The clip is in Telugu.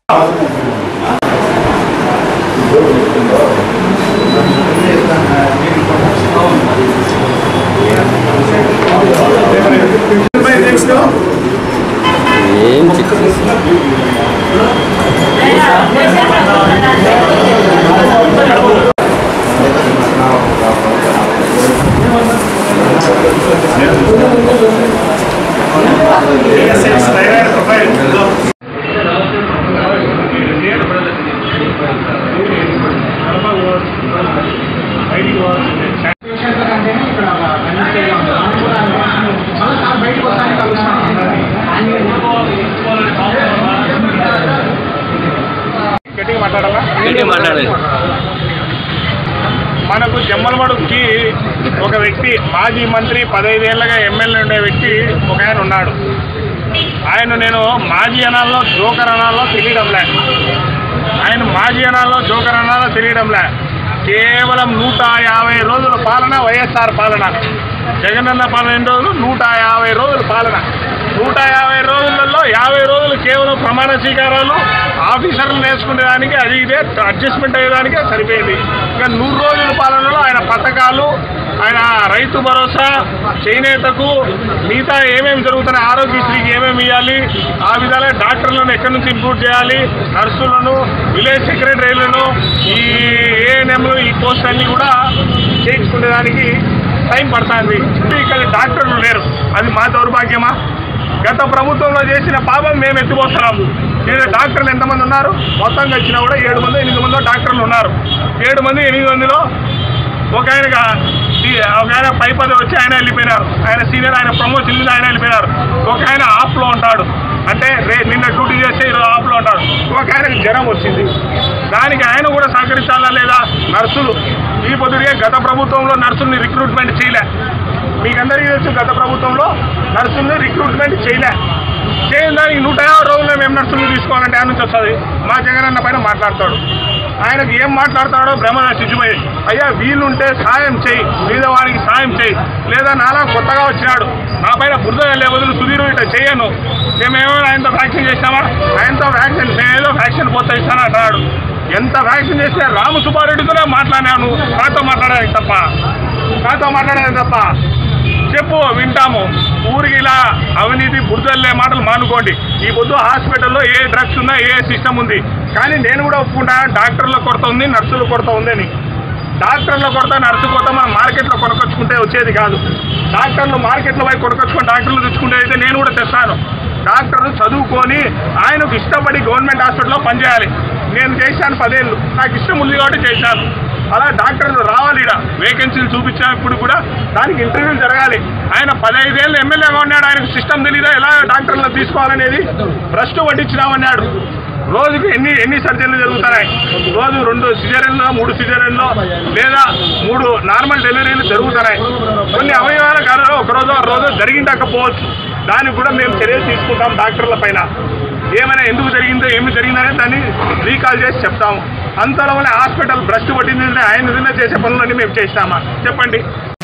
ఏం చిక్కు గట్టిగా మాట్లాడాలా గట్టిగా మాట్లాడాలి మనకు జమ్మలమడుగుకి ఒక వ్యక్తి మాజీ మంత్రి పదహైదేళ్లుగా ఎమ్మెల్యే ఉండే వ్యక్తి ఒక ఆయన ఉన్నాడు ఆయన నేను మాజీ అనాల్లో జోకర్ అనాల్లో తెలియడంలే ఆయన మాజీ అనాల్లో జోకర్ అనాల్లో తెలియడంలే కేవలం నూట యాభై రోజుల పాలన వైఎస్ఆర్ పాలన జగనన్న పాలన ఎన్ని రోజులు నూట యాభై రోజుల పాలన నూట యాభై రోజులలో యాభై రోజులు కేవలం ప్రమాణ స్వీకారాలు ఆఫీసర్లు నేర్చుకునేదానికి అది ఇదే అడ్జస్ట్మెంట్ అయ్యేదానికే సరిపోయింది ఇంకా నూరు రోజుల పాలనలో ఆయన పథకాలు ఆయన రైతు భరోసా చేనేతకు మిగతా ఏమేమి జరుగుతున్నాయి ఆరోగ్యశ్రీకి ఏమేమి ఇవ్వాలి ఆ విధాలుగా డాక్టర్లను ఎక్కడి నుంచి ఇంప్రూవ్ చేయాలి నర్సులను విలేజ్ సెక్రటరీలను ఈ ఏఎన్ఎంలు ఈ పోస్ట్ అన్ని కూడా చేయించుకునేదానికి టైం పడుతుంది ఇక్కడ డాక్టర్లు లేరు అది మా దౌర్భాగ్యమా గత ప్రభుత్వంలో చేసిన పాపం మేము ఎత్తిపోతున్నాము ఈరోజు డాక్టర్లు ఎంతమంది ఉన్నారు మొత్తంగా ఇచ్చినా కూడా ఏడు మంది ఎనిమిది మంది డాక్టర్లు ఉన్నారు ఏడు మంది ఎనిమిది మందిలో ఒక ఆయనగా ఈ- ఒక ఆయన పై పదవి వచ్చి ఆయన వెళ్ళిపోయినారు ఆయన సీనియర్ ఆయన ప్రమోషన్ మీద ఆయన వెళ్ళిపోయినారు ఒక ఆయన ఆఫ్లో ఉంటాడు అంటే రే నిన్న డ్యూటీ చేస్తే ఈరోజు ఆఫ్లో ఉంటాడు ఒక ఆయనకు జ్వరం వచ్చింది దానికి ఆయన కూడా సహకరించాలా లేదా నర్సులు ఈ పొద్దుడిగా గత ప్రభుత్వంలో నర్సుల్ని రిక్రూట్మెంట్ చేయలే మీకందరికీ తెలుసు గత ప్రభుత్వంలో నర్సుల్ని రిక్రూట్మెంట్ చేయలే చేయని దానికి నూట యాభై రోజుల్లో మేము నర్సులు తీసుకోవాలంటే ఆయన నుంచి వస్తుంది మా జగనన్న పైన మాట్లాడతాడు ఆయనకు ఏం మాట్లాడతాడో బ్రహ్మ సిద్ధమై అయ్యా వీలుంటే సాయం చేయి పేదవాడికి సాయం చేయి లేదా నాలా కొత్తగా వచ్చినాడు నా పైన బురద వెళ్ళే బదులు సుధీరు ఇట్లా చేయను మేమేమో ఆయనతో వ్యాక్సిన్ చేసినామా ఆయనతో వ్యాక్సిన్ నేనేదో వ్యాక్సిన్ పోతా ఇస్తాను అంటాడు ఎంత వ్యాక్సిన్ చేస్తే రాము సుబ్బారెడ్డితోనే మాట్లాడాను నాతో మాట్లాడాను తప్ప నాతో మాట్లాడాను తప్ప చెప్పు వింటాము ఊరికి ఇలా అవినీతి బురదల్లే మాటలు మానుకోండి ఈ పొద్దు హాస్పిటల్లో ఏ డ్రగ్స్ ఉన్నా ఏ సిస్టమ్ ఉంది కానీ నేను కూడా ఒప్పుకుంటా డాక్టర్ల కొరత ఉంది నర్సుల కొరత ఉందని డాక్టర్ల కొరత నర్సు కొరత మనం మార్కెట్లో కొనుకొచ్చుకుంటే వచ్చేది కాదు డాక్టర్లు మార్కెట్లో పోయి కొనుకొచ్చుకొని డాక్టర్లు తెచ్చుకుంటే అయితే నేను కూడా తెస్తాను డాక్టర్లు చదువుకొని ఆయనకు ఇష్టపడి గవర్నమెంట్ హాస్పిటల్లో పనిచేయాలి నేను చేశాను పదేళ్ళు నాకు ఇష్టం ఉంది కాబట్టి చేశాను అలా డాక్టర్లు రావాలి ఈడ వేకెన్సీలు చూపించినప్పుడు కూడా దానికి ఇంటర్వ్యూలు జరగాలి ఆయన పదహైదేళ్ళు ఎమ్మెల్యేగా ఉన్నాడు ఆయనకు సిస్టమ్ తెలీదా ఎలా డాక్టర్లు తీసుకోవాలనేది భ్రష్టు పట్టించినామన్నాడు రోజుకి ఎన్ని ఎన్ని సర్జరీలు జరుగుతున్నాయి రోజు రెండు సిజరీన్లో మూడు సిజరీన్లో లేదా మూడు నార్మల్ డెలివరీలు జరుగుతున్నాయి కొన్ని అవయవాల కాలంలో ఒక రోజు ఆ రోజు జరిగిండకపోవచ్చు దానికి కూడా మేము చర్యలు తీసుకుంటాం డాక్టర్ల పైన ఏమైనా ఎందుకు జరిగిందో ఏమి జరిగిందనే దాన్ని రీకాల్ చేసి చెప్తాము అంతలోనే హాస్పిటల్ భ్రష్టు పట్టింది ఆయన నిజంగా చేసే పనులన్నీ మేము చేస్తామా చెప్పండి